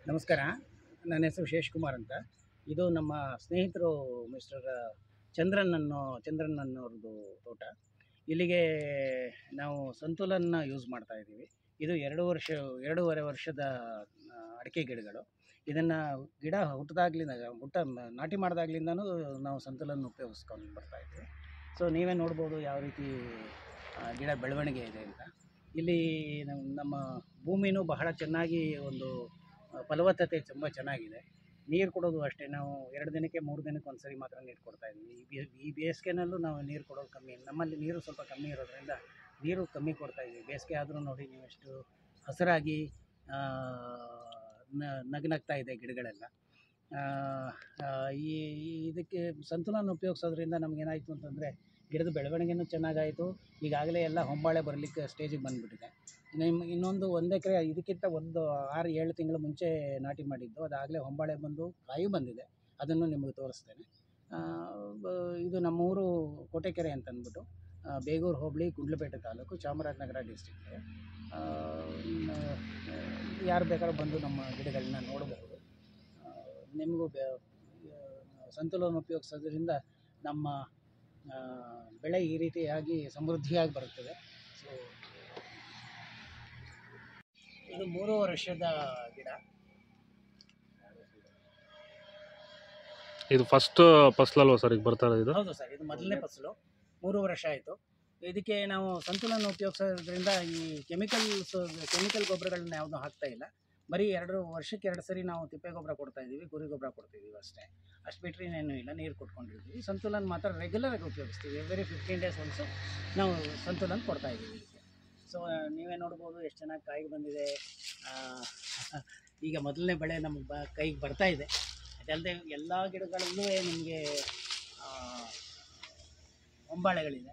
ನಮಸ್ಕಾರ ನನ್ನ ಹೆಸರು ಶೇಷ್ ಕುಮಾರ್ ಅಂತ ಇದು ನಮ್ಮ ಸ್ನೇಹಿತರು ಮಿಸ್ಟರ್ ಚಂದ್ರನ್ ಅನ್ನೋ ಚಂದ್ರನ್ ಅನ್ನೋರ್ದು ತೋಟ ಇಲ್ಲಿಗೆ ನಾವು ಸಂತುಲನ್ನ ಯೂಸ್ ಮಾಡ್ತಾ ಇದ್ದೀವಿ ಇದು ಎರಡು ವರ್ಷ ಎರಡೂವರೆ ವರ್ಷದ ಆ, ಅಡಿಕೆ ಗಿಡಗಳು ಇದನ್ನು ಗಿಡ ಹುಟ್ಟಿದಾಗ್ಲಿಂದ ಹುಟ್ಟ ನಾಟಿ ಮಾಡಿದಾಗ್ಲಿಂದನೂ ನಾವು ಸಂತುಲನ ಉಪಯೋಗಿಸ್ಕೊಂಡು ಬರ್ತಾ ಇದ್ದೀವಿ ಸೊ ನೀವೇ ನೋಡ್ಬೋದು ಯಾವ ರೀತಿ ಆ, ಗಿಡ ಬೆಳವಣಿಗೆ ಇದೆ ಅಂತ ಇಲ್ಲಿ ನಮ್ಮ ನಮ್ಮ ಭೂಮಿನೂ ಬಹಳ ಚೆನ್ನಾಗಿ ಒಂದು ಆ, ಫಲವತ್ತತೆ ತುಂಬ ಚೆನ್ನಾಗಿದೆ ನೀರು ಕೊಡೋದು ಅಷ್ಟೇ ನಾವು ಎರಡು ದಿನಕ್ಕೆ ಮೂರು ದಿನಕ್ಕೆ ಒಂದು ಸರಿ ಮಾತ್ರ ನೀರು ಕೊಡ್ತಾ ಇದ್ವಿ ಈ ಬೇ- ಈ ಬೇಸಿಗೆನಲ್ಲೂ ನಾವು ನೀರು ಕೊಡೋದು ಕಮ್ಮಿ ನಮ್ಮಲ್ಲಿ ನೀರು ಸ್ವಲ್ಪ ಕಮ್ಮಿ ಇರೋದ್ರಿಂದ ನೀರು ಕಮ್ಮಿ ಕೊಡ್ತಾ ಇದ್ವಿ ಬೇಸಿಗೆ ಆದರೂ ನೋಡಿ ನೀವು ಎಷ್ಟು ಹಸಿರಾಗಿ ಆ, ನ- ನಗನಗ್ತಾ ಇದೆ ಗಿಡಗಳೆಲ್ಲ ಆ, ಆ, ಈ ಈ- ಇದಕ್ಕೆ ಸಂತುಲನ ಉಪಯೋಗಿಸೋದ್ರಿಂದ ನಮಗೇನಾಯಿತು ಅಂತಂದರೆ ಗಿಡದ ಬೆಳವಣಿಗೆನೂ ಚೆನ್ನಾಗಾಯಿತು ಈಗಾಗಲೇ ಎಲ್ಲ ಹೊಂಬಾಳೆ ಬರಲಿಕ್ಕೆ ಸ್ಟೇಜಿಗೆ ಬಂದುಬಿಟ್ಟಿದೆ ನಿಮ್ಮ ಇನ್ನೊಂದು ಒಂದು ಎಕರೆ ಇದಕ್ಕಿಂತ ಒಂದು ಆರು ಏಳು ತಿಂಗಳ ಮುಂಚೆ ನಾಟಿ ಮಾಡಿದ್ದು ಅದಾಗಲೇ ಹೊಂಬಾಳೆ ಬಂದು ಕಾಯಿ ಬಂದಿದೆ ಅದನ್ನು ನಿಮಗೆ ತೋರಿಸ್ತೇನೆ ಆ, ಬ- ಇದು ನಮ್ಮೂರು ಕೋಟೆಕೆರೆ ಅಂತ ಅಂದ್ಬಿಟ್ಟು ಆ, ಬೇಗೂರು ಹೋಬಳಿ ಗುಂಡ್ಲುಪೇಟೆ ತಾಲೂಕು ಚಾಮರಾಜನಗರ ಡಿಸ್ಟಿಕ್ ಯಾರು ಬೇಕಾದ್ರೂ ಬಂದು ನಮ್ಮ ಗಿಡಗಳನ್ನ ನೋಡಬಹುದು ಆ, ನಿಮಗೂ ಬೆ- ಆ, ಸಂತುಲನ ಉಪಯೋಗಿಸೋದ್ರಿಂದ ನಮ್ಮ ಆ, ಬೆಳೆ ಈ ರೀತಿಯಾಗಿ ಸಮೃದ್ಧಿಯಾಗಿ ಬರುತ್ತದೆ ಸೊ ಇದು ಮೂರು ವರ್ಷದ ಗಿಡ ಇದು ಫಸ್ಟ್ ಫಸ್ಲಲ್ವಾ ಸರ್ ಈಗ ಬರ್ತಾ ಇರೋದು ಇದು ಹೌದು ಸರ್ ಇದು ಮೊದಲನೇ ಫಸಲು ಮೂರು ವರ್ಷ ಆಯಿತು ಇದಕ್ಕೆ ನಾವು ಸಂತುಲನ ಉಪಯೋಗಿಸೋದ್ರಿಂದ ಈ ಕೆಮಿಕಲ್ಸ್ ಕೆಮಿಕಲ್ ಗೊಬ್ಬರಗಳನ್ನ ಯಾವುದೂ ಹಾಕ್ತಾ ಇಲ್ಲ ಬರೀ ಎರಡು ವರ್ಷಕ್ಕೆ ಎರಡು ಸರಿ ನಾವು ತಿಪ್ಪೆ ಗೊಬ್ಬರ ಕೊಡ್ತಾ ಇದ್ದೀವಿ ಕುರಿ ಗೊಬ್ಬರ ಕೊಡ್ತಿದ್ದೀವಿ ಅಷ್ಟೇ ಅಷ್ಟು ಬಿಟ್ಟರೆ ಇನ್ನೇನು ಇಲ್ಲ ನೀರು ಕೊಟ್ಕೊಂಡಿರ್ತೀವಿ ಸಂತುಲನ ಮಾತ್ರ ರೆಗ್ಯುಲರಾಗಿ ಉಪಯೋಗಿಸ್ತೀವಿ ಎವ್ರಿ ಫಿಫ್ಟೀನ್ ಡೇಸ್ ಒನ್ಸು ನಾವು ಸಂತುಲನ ಕೊಡ್ತಾ ಇದ್ದೀವಿ ಇದಕ್ಕೆ ಸೊ ನೀವೇ ನೋಡ್ಬೋದು ಎಷ್ಟು ಚೆನ್ನಾಗಿ ಕಾಯಿಗೆ ಬಂದಿದೆ ಆ, ಈಗ ಮೊದಲನೇ ಬೆಳೆ ನಮಗೆ ಬ ಕೈಗೆ ಬರ್ತಾ ಇದೆ ಅದಲ್ಲದೆ ಎಲ್ಲ ಗಿಡಗಳಲ್ಲೂ ನಿಮಗೆ ಹೊಂಬಾಳೆಗಳಿದೆ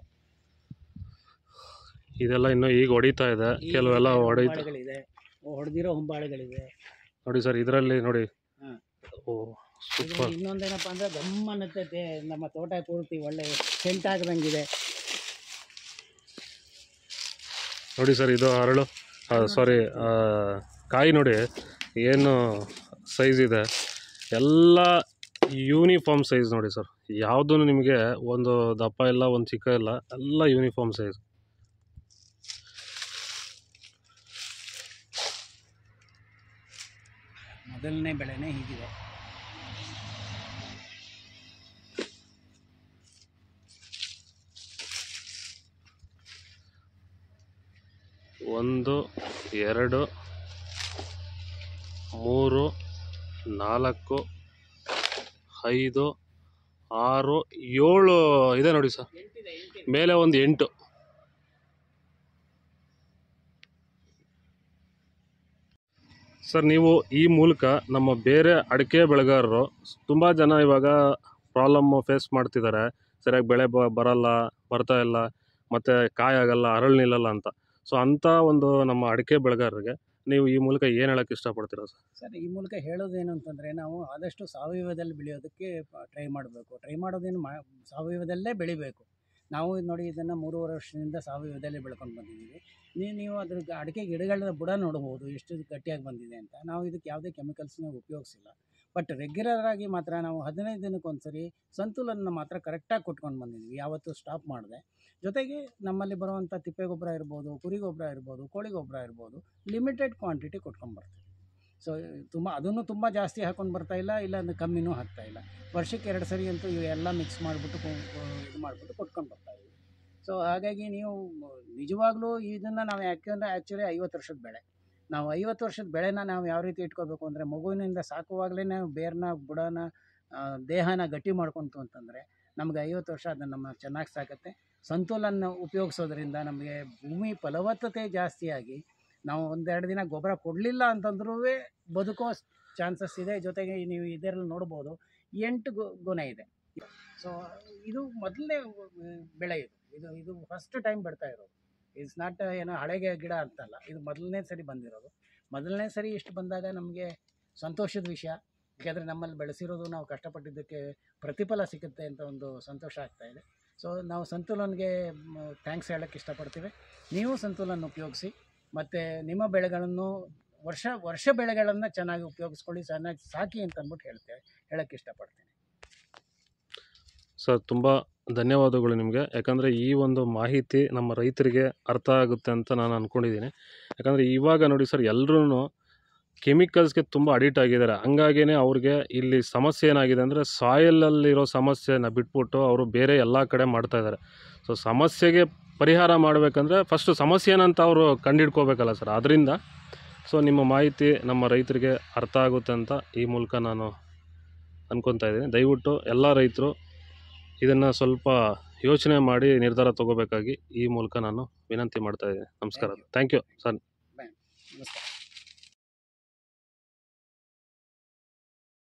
ಇದೆಲ್ಲ ಇನ್ನೂ ಈಗ ಹೊಡಿತಾ ಇದೆ ಈ ಕೆಲವೆಲ್ಲ ರೀತಿಯ ಹೊಡಿತಾ ಹೊಂಬಾಳೆಗಳಿದೆ ಹೊಡೆದಿರೋ ಹೊಂಬಾಳೆಗಳಿದೆ ನೋಡಿ ಸರ್ ಇದರಲ್ಲಿ ನೋಡಿ ಹಾ. ಓ ಇದ್ರಲ್ಲಿ ಸೂಪರ್ ಇನ್ನೊಂದೇನಪ್ಪ ಅಂದರೆ ಗಮ್ಮನತ್ತೆ ನಮ್ಮ ತೋಟ ಪೂರ್ತಿ ಒಳ್ಳೆ ಸೆಂಟ್ ಆಗದಂಗಿದೆ ನೋಡಿ ಸರ್ ಇದು ಅರಳು ಸಾರಿ ಕಾಯಿ ನೋಡಿ ಏನು ಸೈಜ್ ಇದೆ ಎಲ್ಲ ಯೂನಿಫಾರ್ಮ್ ಸೈಜ್ ನೋಡಿ ಸರ್ ಯಾವುದೂ ನಿಮಗೆ ಒಂದು ದಪ್ಪ ಇಲ್ಲ ಒಂದು ಚಿಕ್ಕ ಇಲ್ಲ ಎಲ್ಲ ಯೂನಿಫಾರ್ಮ್ ಸೈಜ್ ಮೊದಲನೇ ಬೆಳೆನೇ ಹೀಗಿದೆ ಒಂದು ಎರಡು ಮೂರು ನಾಲ್ಕು ಐದು ಆರು ಏಳು ಇದೆ ನೋಡಿ ಸರ್ ಎಂಟಿದೆ ಎಂಟಿದೆ ಮೇಲೆ ಒಂದು ಎಂಟು ಸರ್ ನೀವು ಈ ಮೂಲಕ ನಮ್ಮ ಬೇರೆ ಅಡಿಕೆ ಬೆಳೆಗಾರರು ತುಂಬ ಜನ ಇವಾಗ ಪ್ರಾಬ್ಲಮ್ ಫೇಸ್ ಮಾಡ್ತಿದ್ದಾರೆ ಸರಿಯಾಗಿ ಬೆಳೆ ಬ ಬರಲ್ಲ ಬರ್ತಾ ಇಲ್ಲ ಮತ್ತು ಕಾಯಾಗಲ್ಲ ಅರಳು ನಿಲ್ಲಲ್ಲ ಅಂತ ಸೊ ಅಂಥ ಒಂದು ನಮ್ಮ ಅಡಿಕೆ ಬೆಳೆಗಾರರಿಗೆ ನೀವು ಈ ಮೂಲಕ ಏನು ಹೇಳೋಕ್ಕೆ ಇಷ್ಟಪಡ್ತೀರಾ ಸರ್ ಸರ್ ಈ ಮೂಲಕ ಹೇಳೋದೇನು ಅಂತಂದರೆ ನಾವು ಆದಷ್ಟು ಸಾವಯವದಲ್ಲಿ ಬೆಳೆಯೋದಕ್ಕೆ ಟ್ರೈ ಮಾಡಬೇಕು ಟ್ರೈ ಮಾಡೋದೇನು ಮಾ ಸಾವಯವದಲ್ಲೇ ಬೆಳಿಬೇಕು ನಾವು ಇದ್ ನೋಡಿ ಇದನ್ನು ಮೂರುವರೆ ವರ್ಷದಿಂದ ಸಾವಯವದಲ್ಲೇ ಬೆಳ್ಕೊಂಡು ಬಂದಿದ್ದೀವಿ ನೀವು ನೀವು ಅದ್ರ ಗ- ಅಡಿಕೆ ಗಿಡಗಳ ಬುಡ ನೋಡ್ಬೋದು ಎಷ್ಟು ಗಟ್ಟಿಯಾಗಿ ಬಂದಿದೆ ಅಂತ ನಾವು ಇದಕ್ಕೆ ಯಾವುದೇ ಕೆಮಿಕಲ್ಸ್ನ ಉಪಯೋಗಿಸಿಲ್ಲ ಬಟ್ ರೆಗ್ಯುಲರ್ ಆಗಿ ಮಾತ್ರ ನಾವು ಹದಿನೈದು ದಿನಕ್ಕೊಂದ್ಸರಿ ಸಂತುಲನ ಮಾತ್ರ ಕರೆಕ್ಟಾಗಿ ಕೊಟ್ಕೊಂಡು ಬಂದಿದ್ದೀವಿ ಯಾವತ್ತೂ ಸ್ಟಾಪ್ ಮಾಡಿದೆ ಜೊತೆಗೆ ನಮ್ಮಲ್ಲಿ ಬರುವಂಥ ತಿಪ್ಪೆ ಗೊಬ್ಬರ ಇರ್ಬೋದು ಕುರಿ ಗೊಬ್ಬರ ಇರ್ಬೋದು ಕೋಳಿ ಗೊಬ್ಬರ ಇರ್ಬೋದು ಲಿಮಿಟೆಡ್ ಕ್ವಾಂಟಿಟಿ ಕೊಟ್ಕೊಂಡು ಬರ್ತೀವಿ ಸೊ ತುಂಬ ಅದನ್ನು ತುಂಬ ಜಾಸ್ತಿ ಹಾಕೊಂಡು ಬರ್ತಾ ಇಲ್ಲ ಇಲ್ಲ ಅಂದ್ರೆ ಕಮ್ಮಿನೂ ಹಾಕ್ತಾ ಇಲ್ಲ ವರ್ಷಕ್ಕೆ ಎರಡು ಸರಿ ಅಂತೂ ಇವೆಲ್ಲ ಮಿಕ್ಸ್ ಮಾಡಿಬಿಟ್ಟು ಇದು ಮಾಡಿಬಿಟ್ಟು ಕೊಟ್ಕೊಂಡು ಬರ್ತಾ ಇದ್ದೀವಿ ಸೊ ಹಾಗಾಗಿ ನೀವು ನಿಜವಾಗ್ಲೂ ಇದನ್ನು ನಾವು ಯಾಕೆಂದರೆ ಆ್ಯಕ್ಚುಲಿ ಐವತ್ತು ವರ್ಷದ ಬೆಳೆ ನಾವು ಐವತ್ತು ವರ್ಷದ ಬೆಳೆನ ನಾವು ಯಾವ ರೀತಿ ಇಟ್ಕೋಬೇಕು ಅಂದರೆ ಮಗುವಿನಿಂದ ಸಾಕುವಾಗಲೇ ನಾವು ಬೇರ್ನ ಬುಡನ ಆ, ದೇಹನ ಗಟ್ಟಿ ಮಾಡ್ಕೊಂತು ಅಂತಂದರೆ ನಮಗೆ ಐವತ್ತು ವರ್ಷ ಅದನ್ನು ನಮ್ಮ ಚೆನ್ನಾಗಿ ಸಾಕತ್ತೆ ಸಂತುಲನ ಉಪಯೋಗಿಸೋದ್ರಿಂದ ನಮಗೆ ಭೂಮಿ ಫಲವತ್ತತೆ ಜಾಸ್ತಿಯಾಗಿ ನಾವು ಒಂದೆರಡು ದಿನ ಗೊಬ್ಬರ ಕೊಡಲಿಲ್ಲ ಅಂತಂದ್ರೂ ಬದುಕೋ ಚಾನ್ಸಸ್ ಇದೆ ಜೊತೆಗೆ ನೀವು ಇದರಲ್ಲಿ ನೋಡ್ಬೋದು ಎಂಟು ಗೊ ಗೊನೆ ಇದೆ ಸೊ ಇದು ಮೊದಲನೇ ಬೆಳೆ ಇದು ಇದು ಇದು ಫಸ್ಟ್ ಟೈಮ್ ಬಿಡ್ತಾ ಇರೋದು ಇಟ್ಸ್ ನಾಟ್ ಏನೋ ಹಳೆಗೆ ಗಿಡ ಅಂತಲ್ಲ ಇದು ಮೊದಲನೇ ಸರಿ ಬಂದಿರೋದು ಮೊದಲನೇ ಸರಿ ಇಷ್ಟು ಬಂದಾಗ ನಮಗೆ ಸಂತೋಷದ ವಿಷಯ ಯಾಕೆಂದರೆ ನಮ್ಮಲ್ಲಿ ಬೆಳೆಸಿರೋದು ನಾವು ಕಷ್ಟಪಟ್ಟಿದ್ದಕ್ಕೆ ಪ್ರತಿಫಲ ಸಿಗುತ್ತೆ ಅಂತ ಒಂದು ಸಂತೋಷ ಆಗ್ತಾ ಇದೆ ಸೊ ನಾವು ಸಂತುಲನ್ಗೆ ಥ್ಯಾಂಕ್ಸ್ ಹೇಳೋಕ್ಕೆ ಇಷ್ಟಪಡ್ತೀವಿ ನೀವು ಸಂತುಲನ ಉಪಯೋಗಿಸಿ ಮತ್ತು ನಿಮ್ಮ ಬೆಳೆಗಳನ್ನು ವರ್ಷ ವರ್ಷ ಬೆಳೆಗಳನ್ನು ಚೆನ್ನಾಗಿ ಉಪಯೋಗಿಸ್ಕೊಳ್ಳಿ ಚೆನ್ನಾಗಿ ಸಾಕಿ ಅಂತ ಅಂದ್ಬಿಟ್ಟು ಹೇಳ್ತೇವೆ ಹೇಳೋಕ್ಕೆ ಇಷ್ಟಪಡ್ತೀನಿ ಸರ್ ತುಂಬ ಧನ್ಯವಾದಗಳು ನಿಮಗೆ ಯಾಕಂದರೆ ಈ ಒಂದು ಮಾಹಿತಿ ನಮ್ಮ ರೈತರಿಗೆ ಅರ್ಥ ಆಗುತ್ತೆ ಅಂತ ನಾನು ಅಂದ್ಕೊಂಡಿದ್ದೀನಿ ಯಾಕಂದರೆ ಇವಾಗ ನೋಡಿ ಸರ್ ಎಲ್ಲರೂ ಕೆಮಿಕಲ್ಸ್ಗೆ ತುಂಬ ಅಡಿಕ್ಟ್ ಆಗಿದ್ದಾರೆ ಹಂಗಾಗಿನೇ ಅವ್ರಿಗೆ ಇಲ್ಲಿ ಸಮಸ್ಯೆ ಏನಾಗಿದೆ ಅಂದರೆ ಸಾಯಲಲ್ಲಿರೋ ಸಮಸ್ಯೆನ ಬಿಟ್ಬಿಟ್ಟು ಅವರು ಬೇರೆ ಎಲ್ಲ ಕಡೆ ಮಾಡ್ತಾ ಇದ್ದಾರೆ ಸೊ ಸಮಸ್ಯೆಗೆ ಪರಿಹಾರ ಮಾಡಬೇಕಂದ್ರೆ ಫಸ್ಟು ಸಮಸ್ಯೆ ಏನಂತ ಅವರು ಕಂಡುಹಿಡ್ಕೋಬೇಕಲ್ಲ ಸರ್ ಅದರಿಂದ ಸೊ ನಿಮ್ಮ ಮಾಹಿತಿ ನಮ್ಮ ರೈತರಿಗೆ ಅರ್ಥ ಆಗುತ್ತೆ ಅಂತ ಈ ಮೂಲಕ ನಾನು ಅನ್ಕೊತಾ ಇದ್ದೀನಿ ದಯವಿಟ್ಟು ಎಲ್ಲ ರೈತರು ಇದನ್ನು ಸ್ವಲ್ಪ ಯೋಚನೆ ಮಾಡಿ ನಿರ್ಧಾರ ತಗೋಬೇಕಾಗಿ ಈ ಮೂಲಕ ನಾನು ವಿನಂತಿ ಮಾಡ್ತಾ ಇದ್ದೀನಿ ನಮಸ್ಕಾರ ಥ್ಯಾಂಕ್ ಯು ಸರ್ ನಮಸ್ಕಾರ